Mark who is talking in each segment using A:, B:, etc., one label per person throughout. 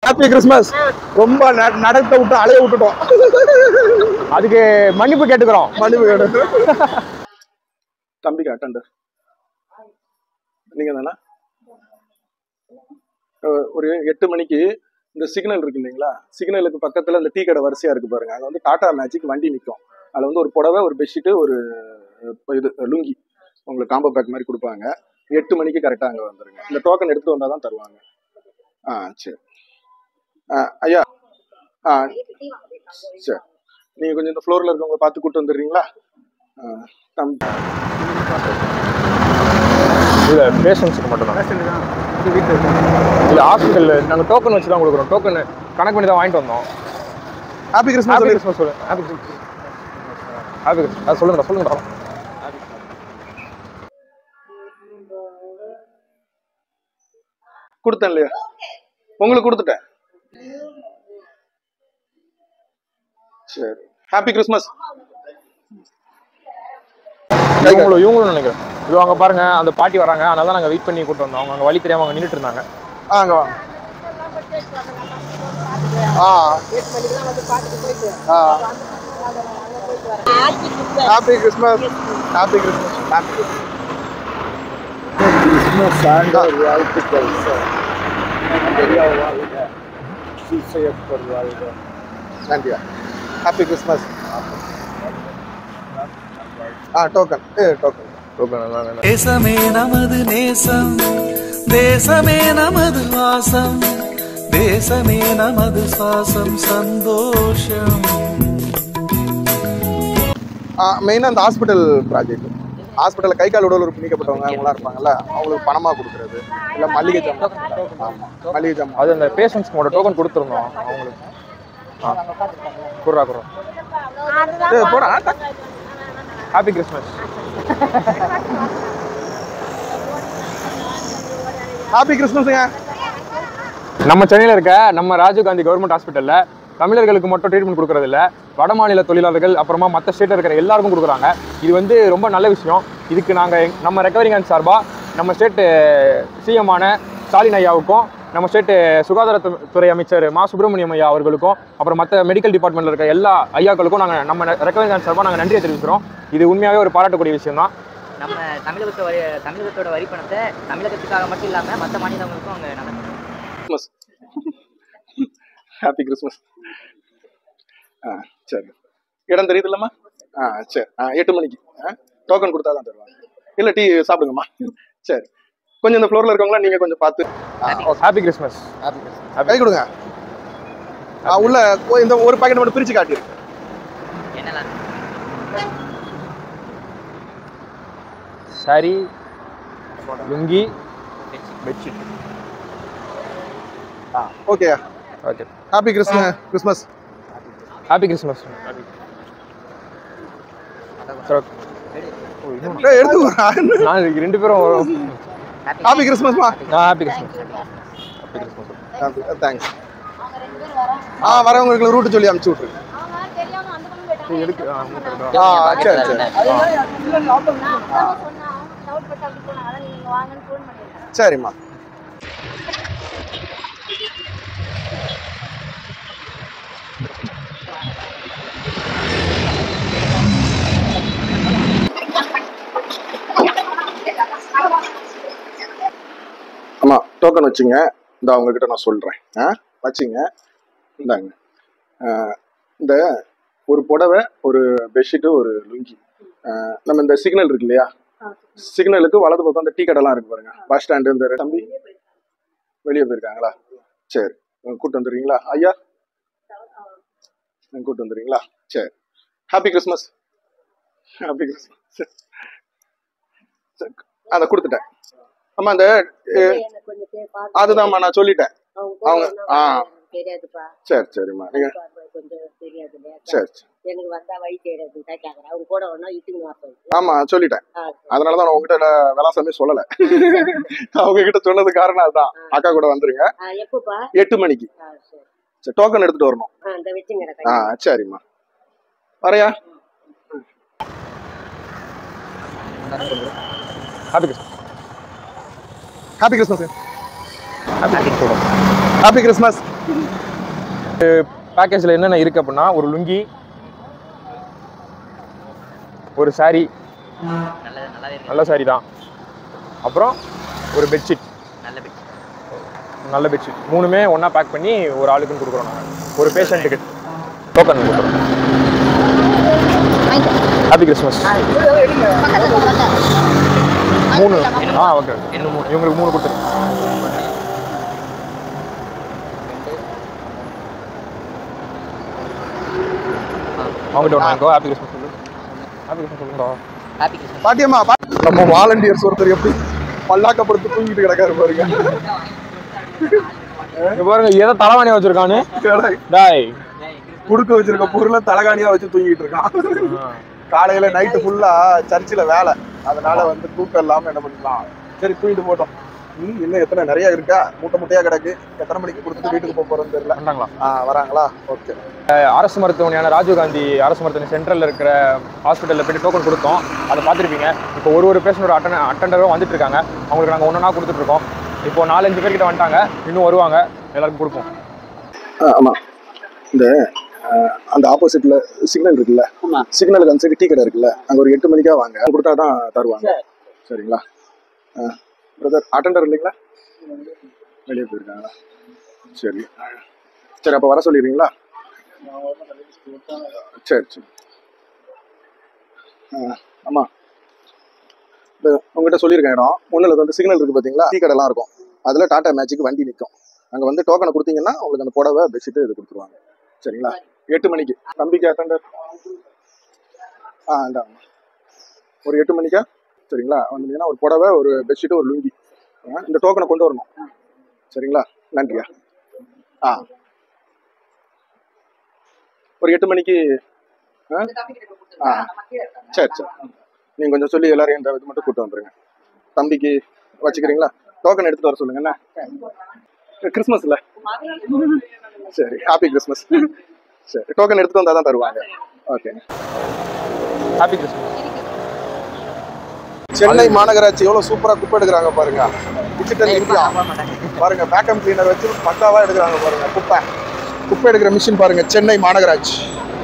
A: Happy Christmas ரொம்ப ந- நடத்த விட்டு அலைய விட்டுட்டோம்
B: அதுக்கு மன்னிப்பு கேட்டுக்கிறோம்
A: மன்னிப்பு கேட்டு தம்பிக்கு அட்டண்டர் நீங்க தானே அஹ் ஒரு எட்டு மணிக்கு இந்த சிக்னல் இருக்கு இல்லைங்களா சிக்னலுக்கு பக்கத்துல இந்த டீ கடை வரிசையா இருக்கு பாருங்க அங்க வந்து டாடா மேஜிக் வண்டி நிற்கும் அதுல வந்து ஒரு புடவை ஒரு பெட்ஷீட்டு ஒரு அஹ், இது லுங்கி உங்களுக்கு காம்போ பேக் மாதிரி கொடுப்பாங்க எட்டு மணிக்கு கரெக்டாக அங்கே வந்துருங்க இந்த டோக்கன் எடுத்து வந்தால் தான் தருவாங்க ஆ சரி ஆ ஐயா ஆ சரி நீங்கள் கொஞ்சம் இந்த ஃப்ளோரில் இருக்கவங்க பார்த்து கூட்டு வந்துடுறீங்களா ஆ தம்
B: இல்ல பேஷண்ட்ஸுக்கு மட்டும் தான் இல்ல ஹாஸ்பிட்டல் நாங்க டோக்கன் வச்சு தான் கொடுக்குறோம் டோக்கன் கணக்கு பண்ணி தான் வாங்கிட்டு வந்தோம்
A: ஹாப்பி கிறிஸ்மஸ்
B: ஹாப்பி கிறிஸ்மஸ் சொல்லு ஹாப்பி கிறிஸ்மஸ் ஹாப்பி கிறிஸ்மஸ் அது சொல்லுங்கடா சொல்லுங்கடா
A: கொடுத்தேன் இல்லையா உங்களுக்கு கொடுத்துட்டேன் சரி ஹாப்பி கிறிஸ்மஸ்
B: இவங்களும் இவங்களும் நினைக்கிறேன் இது அங்க பாருங்க அந்த பாட்டி வராங்க அதனால தான் நாங்க வெயிட் பண்ணி கூட்டு வந்தோம் அவங்க அங்க வழி தெரியாம அங்க நின்னுட்டு இருந்தாங்க
A: ஆ அங்கே வாங்க ஆ ஆ happy Christmas happy Christmas happy Christmas ஆண்டார் வாழ்த்துக்கள் சார் நன்றியா ஹாப்பி கிறிஸ்மஸ் ஆ டோக்கன் ஏ டோக்கன்
B: டோக்கன் எல்லாம் வேணாம்
C: தேசமே நமது நேசம் தேசமே நமது வாசம் தேசமே நமது சுவாசம் சந்தோஷம்
A: மெயினாக அந்த ஹாஸ்பிட்டல் ப்ராஜெக்ட் ஹாஸ்பிட்டலில் கை கால் உடல் உறுப்பு நீக்கப்பட்டவங்க அவங்களாம் இருப்பாங்கல்ல அவங்களுக்கு பணமாக கொடுக்குறது இல்லை மல்லிகை ஜாமான் ஆமா, மல்லிகை ஜாமான்
B: அது அந்த பேஷண்ட்ஸ்க்கு மட்டும் டோக்கன் கொடுத்துருந்தோம் அவங்களுக்கு ஆ குர்ரா குர்ரா
A: ஏய், போடா
B: ஹாப்பி கிறிஸ்மஸ்
A: ஹாப்பி கிறிஸ்மஸுங்க
B: நம்ம சென்னையில் இருக்க நம்ம ராஜீவ்காந்தி கவர்மெண்ட் ஹாஸ்பிட்டலில் தமிழர்களுக்கு மட்டும் ட்ரீட்மெண்ட் கொடுக்கறது இல்ல வட மாநில தொழிலாளர்கள் அப்புறமா மற்ற ஸ்டேட்டில் இருக்கிற எல்லாருக்கும் கொடுக்குறாங்க இது வந்து ரொம்ப நல்ல விஷயம் இதுக்கு நாங்கள் நம்ம ரெக்கவரிங் அண்ட் சார்பாக நம்ம ஸ்டேட்டு சிஎம் ஆன ஸ்டாலின் ஐயாவுக்கும் நம்ம ஸ்டேட்டு சுகாதாரத்துறை அமைச்சர் மா சுப்பிரமணியம் ஐயா அவர்களுக்கும் அப்புறம் மற்ற மெடிக்கல் டிபார்ட்மெண்ட்டில் இருக்க எல்லா ஐயாக்களுக்கும் நாங்கள் நம்ம ரெக்கவரிங் அண்ட் சார்பாக நாங்கள் நன்றியை தெரிவிக்கிறோம் இது உண்மையாகவே ஒரு பாராட்டக்கூடிய விஷயம் தான்
D: நம்ம தமிழகத்தோட வரி தமிழகத்தோட வரி பணத்தை தமிழகத்துக்காக மட்டும் இல்லாமல் மற்ற மாநிலங்களுக்கும் அவங்க நடத்துறாங்க
A: கிறிஸ்மஸ் ஹாப்பி கிறிஸ்மஸ் ஆ சரி இடம் தெரியுதுல்லம்மா ஆ சரி ஆ எட்டு மணிக்கு ஆ டோக்கன் கொடுத்தா தான் தருவாங்க இல்லை டீ சாப்பிடுங்கம்மா சரி கொஞ்சம் இந்த ஃப்ளோரில் இருக்கவங்களாம் நீங்கள் கொஞ்சம் பார்த்து
B: ஹாப்பி கிறிஸ்மஸ்
A: கை கொடுங்க ஆ உள்ள ஓ, இந்த ஒரு பாக்கெட் மட்டும் பிரித்து காட்டிரு
D: என்னெல்லாம்
B: sari lungi bedsheet
A: okay
B: okay
A: happy Christmas Christmas
B: happy Christmas
A: ஏய், எடுத்து வரா.
B: நான் இதுக்கு ரெண்டு பேரும்
A: ஹாப்பி கிறிஸ்மஸ்மா
B: happy Christmas happy Christmas
A: thanks ஆ வரவங்களுக்கு ரூட் சொல்லி அமுச்சு விட்ருங்க
B: எதுக்கு ஆ,
A: ஆ சரி சரி சரிம்மா அம்மா டோக்கன் வச்சுங்க இந்த அவங்கக்கிட்ட நான் சொல்கிறேன் ஆ வச்சுங்க இந்தாங்க ஆ, இந்த ஒரு புடவை ஒரு பெட்ஷீட்டு ஒரு லுங்கி ஆ, நம்ம இந்த சிக்னல் இருக்கு இல்லையா சிக்னலுக்கு வலது பக்கம் இந்த டீ கடைலாம் இருக்கு பாருங்க பஸ் ஸ்டாண்டு இந்த தம்பி வெளியே போயிருக்காங்களா சரி கூட்டு வந்துடுறீங்களா ஐயா கூட்டு வந்துடுறீங்களா சரி ஹாப்பி கிறிஸ்மஸ் ஹாப்பி கிறிஸ்மஸ் அதை கொடுத்துட்டேன் ஆமா அந்த அஹ், அதுதான்மா நான் சொல்லிட்டேன் அவங்க ஆ
E: தெரியாதுப்பா
A: சரி சரிம்மா நீங்க
E: கொஞ்சம் தெரியாது இல்லையா
A: சரி சரி.
E: எனக்கு வந்தா வழி தெரியாதுன்னு தான் கேட்கறேன் அவங்க கூட ஒன்றா இட்டுங்க வாப்பேன்
A: ஆமா சொல்லிட்டேன்
E: ஆ
A: அதனால தான் நான் உங்ககிட்ட விளாசமே சொல்லல அவங்க கிட்ட சொன்னது காரணம் அதுதான் அக்கா கூட வந்துருங்க
E: ஆ, எப்போப்பா
A: எட்டு மணிக்கு
E: ஆ சரி
A: சரி டோக்கன் எடுத்துட்டு வரணும்
E: ஆ இந்த வச்சுங்க
A: ஆ சரிம்மா வரையா
B: happy Christmas
A: happy Christmas
B: happy Christmas
A: happy Christmas
B: பேக்கேஜில் என்னென்ன இருக்குது அப்படின்னா ஒரு லுங்கி ஒரு saree
D: நல்லது நல்லாவே இருக்கு
B: நல்ல saree தான் அப்புறம் ஒரு பெட்ஷீட்
D: நல்ல பெட்
B: நல்ல பெட்ஷீட் மூணுமே ஒன்றா பேக் பண்ணி ஒரு ஆளுக்குன்னு கொடுக்குறோம் நாங்கள் ஒரு பேஷண்ட்டுக்கு டோக்கன் கொடுக்குறோம் ஹாப்பி கிறிஸ்மஸ் மூணு ஆ ஓகே இன்னும் மூணு இவங்களுக்கு மூணு கொடுத்துருங்க அவங்ககிட்ட ஒன்று வாங்கிக்கோ ஹாப்பி கிறிஸ்மஸ் சொல்லு ஹாப்பி கிறிஸ்மஸ் சொல்லுங்கடா
D: ஹாப்பி கிறிஸ்மஸ்
A: பாட்டியம்மா பா- நம்ம வாலண்டியர்ஸ் ஒருத்தர் எப்படி பல்லாக்கப்படுத்து தூங்கிட்டு கிடக்காரு பாருங்க
B: இங்க பாருங்க ஏதோ தலைவாணியா வச்சிருக்கானு
A: டேய்,
B: டாய்
A: குடுக்க வச்சிருக்க பொருளை தலகாணியா வச்சு தூங்கிட்டு இருக்கான் காலையில நைட்டு ஃபுல்லா சர்ச்சில் வேலை அதனால வந்து தூக்கம் இல்லாம என்ன பண்ணிக்கலாம் சரி தூங்கிட்டு போட்டோம் ம், இன்னும் எத்தனை நிறைய இருக்கா மூட்டை மூட்டையா கிடக்கு எத்தனை மணிக்கு கொடுத்துட்டு வீட்டுக்கு போக போறோம்னு தெரியல
B: வந்தாங்களா
A: ஆ வராங்களா ஓகே
B: அரசு மருத்துவமனையான ராஜீவ்காந்தி அரசு மருத்துவமனை சென்ட்ரலில் இருக்கிற ஹாஸ்பிட்டலில் போயிட்டு டோக்கன் கொடுத்தோம் அதை பார்த்துருப்பீங்க இப்போ ஒரு ஒரு பேஷண்டோட அட்டன் அட்டண்டரும் வந்துட்டு இருக்காங்க அவங்களுக்கு நாங்கள் ஒன்றா கொடுத்துட்ருக்கோம் இப்போ நாலஞ்சு பேர்கிட்ட வந்துட்டாங்க இன்னும் வருவாங்க எல்லாருக்கும் கொடுப்போம்
A: ஆமா இந்த அஹ், அந்த ஆப்போசிட்ல சிக்னல் இருக்குல்ல சிக்னலுக்கு அந்த சைடு டீ கடை இருக்குல்ல அங்க ஒரு எட்டு மணிக்கா வாங்க கொடுத்தா தான் தருவாங்க சரிங்களா பிரதர் அட்டெண்டர் இல்லைங்களா வெளியே போயிருக்காங்களா சரி சரி அப்போ வர சொல்லிடுறீங்களா சரி சரி ஆ, ஆமா இந்த உங்ககிட்ட சொல்லியிருக்கேன் இடம் ஒன்றில் வந்து சிக்னல் இருக்கு பார்த்தீங்களா டீ கடைலாம் இருக்கும் அதில் டாடா மேஜிக் வண்டி நிற்கும் அங்கே வந்து டோக்கனை கொடுத்தீங்கன்னா உங்களுக்கு அந்த புடவை பெட்ஷீட்டு இது கொடுத்துருவாங்க சரிங்களா எட்டு மணிக்கு தம்பிக்கு அட்டெண்டர் ஆ இந்தாங்க ஒரு எட்டு மணிக்கா சரிங்களா வந்தீங்கன்னா ஒரு புடவை ஒரு பெட்ஷீட்டு ஒரு லுங்கி ஆ, இந்த டோக்கனை கொண்டு வரணும் சரிங்களா நன்றியா ஆ ஒரு எட்டு மணிக்கு ஆ ஆ சரி சரி நீங்கள் கொஞ்சம் சொல்லி எல்லாரையும் இந்த இது மட்டும் கூட்டு வந்துருங்க தம்பிக்கு வச்சுக்கிறீங்களா டோக்கன் எடுத்துட்டு வர சொல்லுங்க என்ன கிறிஸ்மஸ் இல்ல சரி ஹாப்பி கிறிஸ்மஸ் சரி டோக்கன் எடுத்துட்டு வந்தா தான் தருவாங்க ஓகே
B: ஹாப்பி கிறிஸ்மஸ்
A: சென்னை மாநகராட்சி எவ்வளவு சூப்பரா குப்பை எடுக்கிறாங்க பாருங்க டிஜிட்டல் இந்தியா பாருங்க வேக்கம் கிளீனர் வச்சு பக்காவா எடுக்கிறாங்க பாருங்க குப்பை குப்பை எடுக்கிற மிஷின் பாருங்க சென்னை மாநகராட்சி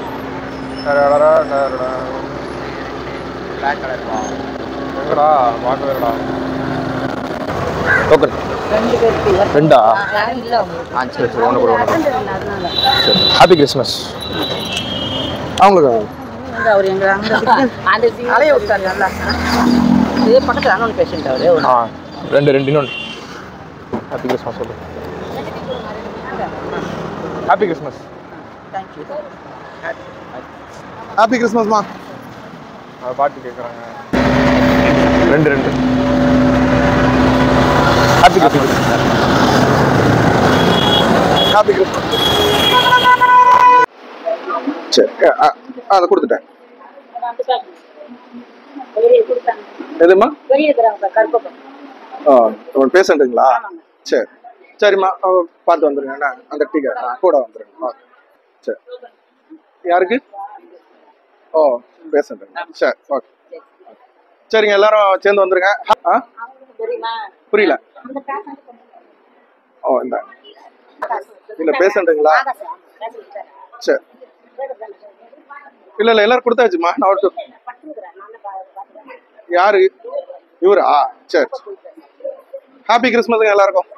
B: எங்கடா பார்க்கவேடா டோக்கன் ரெண்டா ஆ சரி சரி ஒன்று கூட ஒன்று சரி ஹாப்பி கிறிஸ்மஸ்
A: அவங்களுக்கு
E: அவர் எங்க அந்த அலைய விட்டாரு நல்லா இது பக்கத்துல அண்ணன் பேஷண்ட் அவரு
B: ஆ ரெண்டு ரெண்டு இன்னொன்று ஹாப்பி கிறிஸ்மஸ் சொல்லு ஹாப்பி கிறிஸ்மஸ்
E: தேங்க்யூ
A: ஹாப்பி கிறிஸ்மஸ்மா
B: அதை பாட்டு கேட்குறாங்க ரெண்டு ரெண்டு ஹாப்பி கிறிஸ்மஸ்
A: ஹாப்பி கிறிஸ்மஸ் சரி ஆ, ஆ, அதை கொடுத்துட்டேன் எதுமா
E: வெளியே இருக்கிறாங்க கருப்பக்கம்
A: ஆ ஒரு பேஷண்ட்டுங்களா சரி சரிம்மா ஆ, பார்த்து வந்துருங்க என்ன அந்த டீக்கை ஆ, கூட வந்துருங்க ஓகே சரி யாருக்கு ஓ பேஷண்ட்டுங்க சரி ஓகே சரிங்க எல்லாரும் சேர்ந்து வந்துருங்க ஆ
E: தெரியுமா
A: புரியல
E: அந்த பேஷண்ட்
A: ஓ இந்த இல்ல பேஷண்ட்டுங்களா சரி இல்ல இல்ல எல்லாரும் கொடுத்தாச்சுமா நான் ஒரு யாரு இவரா சரி ஹாப்பி கிறிஸ்மஸுங்க எல்லாருக்கும்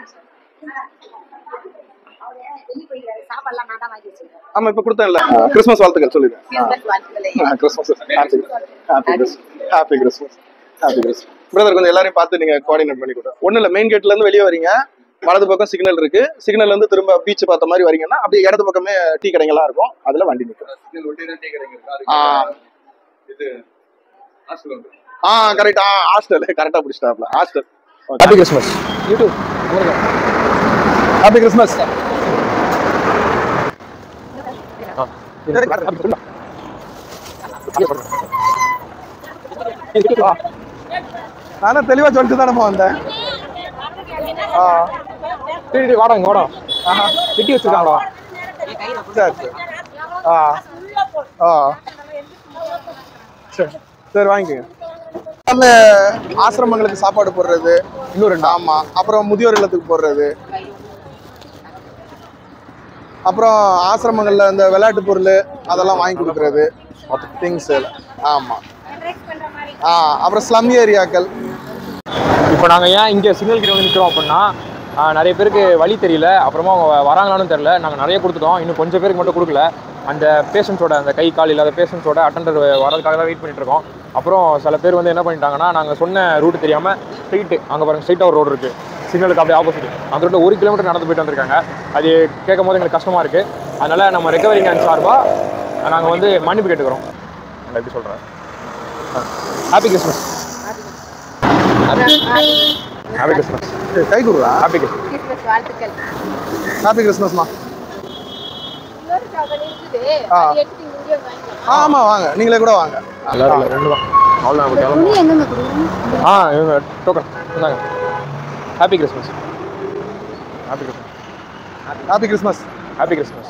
E: சாப்பாடுலாம் நான் தான் வாங்கி வச்சிருக்கேன்
A: ஆமா இப்ப கொடுத்தேன்ல கிறிஸ்மஸ் வாழ்த்துக்கள் சொல்லிடுறேன் Christmas happy happy Christmas happy Christmas happy Christmas brother கொஞ்சம் எல்லாரையும் பார்த்து நீங்க கோஆர்டினேட் பண்ணி கொடுங்க ஒண்ணு இல்ல மெயின் கேட்ல இருந்து வெளியே வரீங்க வலது பக்கம் சிக்னல் இருக்கு சிக்னல்ல இருந்து திரும்ப பீச் பார்த்த மாதிரி வரீங்கன்னா அப்படியே இடது பக்கமே டீ கடைங்கெல்லாம் இருக்கும் அதுல வண்டி நிற்கும் ஆ ஆ கரெக்ட் ஆ ஹாஸ்டல் கரெக்டா பிடிச்சிட்டாப்ல hostel
B: happy Christmas
A: YouTube happy Christmas நானும் தெளிவா சொல்லிட்டு தானே வந்தேன் ஆ
B: சரி சரி, வாடா இங்க வாடா திட்டி வச்சிருக்காங்களா
A: சரி சரி ஆ ஆ சரி சரி வாங்கிக்கோங்க அந்த ஆசிரமங்களுக்கு சாப்பாடு போடுறது இன்னும் ரெண்டு ஆமா அப்புறம் முதியோர் இல்லத்துக்கு போடுறது அப்புறம் ஆசிரமங்களில் இந்த விளையாட்டு பொருள் அதெல்லாம் வாங்கி கொடுக்குறது திங்ஸ் ஆமாம் ஆ அப்புறம் ஸ்லம் ஏரியாக்கள்
B: இப்போ நாங்கள் ஏன் இங்கே சிக்னல் கிட்ட வந்து நிற்கிறோம் அப்படின்னா ஆஹ், நிறைய பேருக்கு வழி தெரியல அப்புறமா அவங்க வராங்களான்னு தெரியல நாங்கள் நிறைய கொடுத்துட்டோம் இன்னும் கொஞ்சம் பேருக்கு மட்டும் கொடுக்கல அந்த பேஷண்ட்ஸோட அந்த கை கால் இல்லாத பேஷண்ட்ஸோட அட்டண்டர் வரதுக்காக தான் வெயிட் பண்ணிட்டு இருக்கோம் அப்புறம் சில பேர் வந்து என்ன பண்ணிட்டாங்கன்னா நாங்கள் சொன்ன ரூட் தெரியாமல் ஸ்ட்ரெயிட்டு அங்கே பாருங்க ஸ்ட்ரெயிட்டாக ஒரு ரோடு இருக்குது சிக்னலுக்கு அப்படியே ஆப்போசிட் அந்த ரோட்டில் ஒரு கிலோமீட்டர் நடந்து போயிட்டு வந்திருக்காங்க அது கேட்கும் போது எங்களுக்கு கஷ்டமாக இருக்குது அதனால் நம்ம ரெக்கவரிங் அண்ட் சார்பாக நாங்கள் வந்து மன்னிப்பு கேட்டுக்கிறோம் நான் எப்படி சொல்கிறேன் ஹாப்பி கிறிஸ்மஸ் ஹாப்பி கிறிஸ்மஸ்
A: கை கொடுறா
B: ஹாப்பி கிறிஸ்மஸ்
F: கிறிஸ்மஸ் வாழ்த்துக்கள்
A: ஹாப்பி கிறிஸ்மஸ்மா
F: இன்னொரு டவல் இருக்குது
A: ஆ.
F: அதை எடுத்து இங்க இங்கே வாங்கிக்கலாம்
A: ஆமாம் வாங்க நீங்களே கூட வாங்க
B: எல்லாரும் இல்லை ரெண்டு தான் அவ்வளோ நம்ம கிளம்புவோம்
F: துணி எங்கெங்க கொடுக்கணும்
B: ஆ இவங்க டோக்கன் இந்தாங்க happy Christmas happy Christmas
A: happy Christmas
B: happy Christmas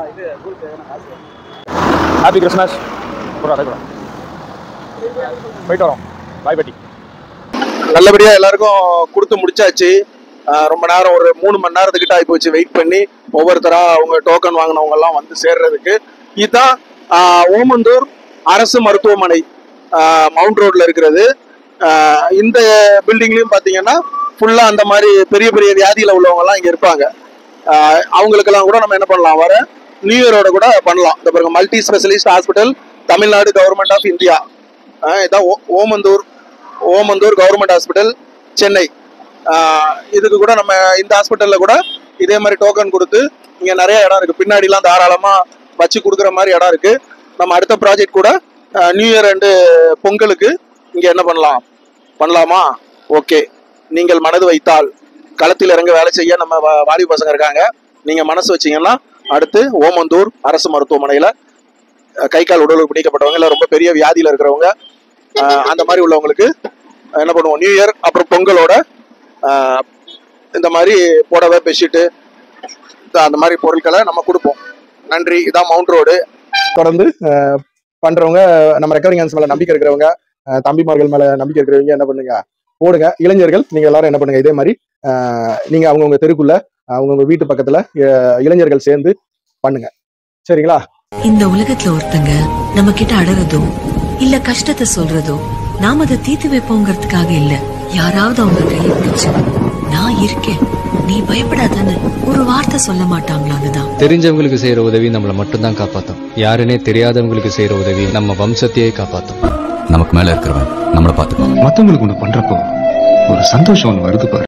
B: happy Christmas கூட அதை கூட போயிட்டு வரோம் பாய் பட்டி
A: நல்லபடியா எல்லாருக்கும் கொடுத்து முடிச்சாச்சு ஆஹ் ரொம்ப நேரம் ஒரு மூணு மணி நேரத்துக்கிட்ட ஆகி போச்சு வெயிட் பண்ணி ஒவ்வொருத்தரா அவங்க டோக்கன் வாங்கினவங்க எல்லாம் வந்து சேர்றதுக்கு இதுதான் ஆஹ் ஓமந்தூர் அரசு மருத்துவமனை ஆஹ் மவுண்ட் ரோட்ல இருக்கிறது ஆஹ் இந்த பில்டிங்லயும் பாத்தீங்கன்னா ஃபுல்லா அந்த மாதிரி பெரிய பெரிய வியாதியில உள்ளவங்க எல்லாம் இங்க இருப்பாங்க ஆஹ் அவங்களுக்கெல்லாம் கூட நம்ம என்ன பண்ணலாம் வர நியூ இயரோட கூட பண்ணலாம் இந்த பாருங்க multi specialist hospital Tamil Nadu government of India ஆஹ் இதான் ஓ- ஓமந்தூர் ஓமந்தூர் கவர்மெண்ட் ஹாஸ்பிட்டல் சென்னை ஆஹ் இதுக்கு கூட நம்ம இந்த ஹாஸ்பிட்டல்ல கூட இதே மாதிரி டோக்கன் கொடுத்து இங்க நிறைய இடம் இருக்கு பின்னாடிலாம் தாராளமா வச்சு கொடுக்குற மாதிரி இடம் இருக்கு நம்ம அடுத்த ப்ராஜெக்ட் கூட நியூ இயர் அண்டு பொங்கலுக்கு இங்க என்ன பண்ணலாம் பண்ணலாமா ஓகே நீங்கள் மனது வைத்தால் களத்தில் இறங்க வேலை செய்ய நம்ம வா- வாலிப பசங்க இருக்காங்க நீங்க மனசு வச்சீங்கன்னா அடுத்து ஓமந்தூர் அரசு மருத்துவமனையில அஹ், கை கால் உடல் பிடிக்கப்பட்டவங்க இல்ல ரொம்ப பெரிய வியாதியில இருக்கிறவங்க அஹ், அந்த மாதிரி உள்ளவங்களுக்கு என்ன பண்ணுவோம் நியூ இயர் அப்புறம் பொங்கலோட ஆஹ், இந்த மாதிரி புடவை பெட்ஷீட்டு அந்த மாதிரி பொருட்களை நம்ம கொடுப்போம் நன்றி இதான் மவுண்ட் ரோடு தொடர்ந்து ஆஹ், பண்றவங்க நம்ம ரெக்கவரிங் ஹேண்ட்ஸ் மேல நம்பிக்கை இருக்கிறவங்க ஆஹ், தம்பிமார்கள் மேல நம்பிக்கை இருக்கிறவங்க என்ன பண்ணுங்க போடுங்க இளைஞர்கள் நீங்க எல்லாரும் என்ன பண்ணுங்க இதே மாதிரி ஆஹ், நீங்க அவங்கவுங்க தெருக்குள்ள அவங்கவுங்க வீட்டு பக்கத்துல ஆஹ், இளைஞர்கள் சேர்ந்து பண்ணுங்க சரிங்களா
G: இந்த உலகத்துல ஒருத்தங்க நம்ம கிட்ட அழறதோ இல்ல கஷ்டத்தை சொல்றதோ நாம அதை தீர்த்து வைப்போங்கிறதுக்காக இல்ல யாராவது அவங்க கையை பிடிச்சு நான் இருக்கேன் நீ பயப்படாதன்னு ஒரு வார்த்தை சொல்ல மாட்டாங்களான்னு தான்
H: தெரிஞ்சவங்களுக்கு செய்யற உதவி நம்மள மட்டும்தான் காப்பாத்தும் யாருன்னே தெரியாதவங்களுக்கு செய்யற உதவி நம்ம வம்சத்தையே காப்பாத்தும்
I: நமக்கு மேல இருக்கிறவன் நம்மளை பார்த்துக்கோ
J: மத்தவங்களுக்கு ஒண்ணு பண்றப்போ ஒரு சந்தோஷம் ஒண்ணு வருது பாரு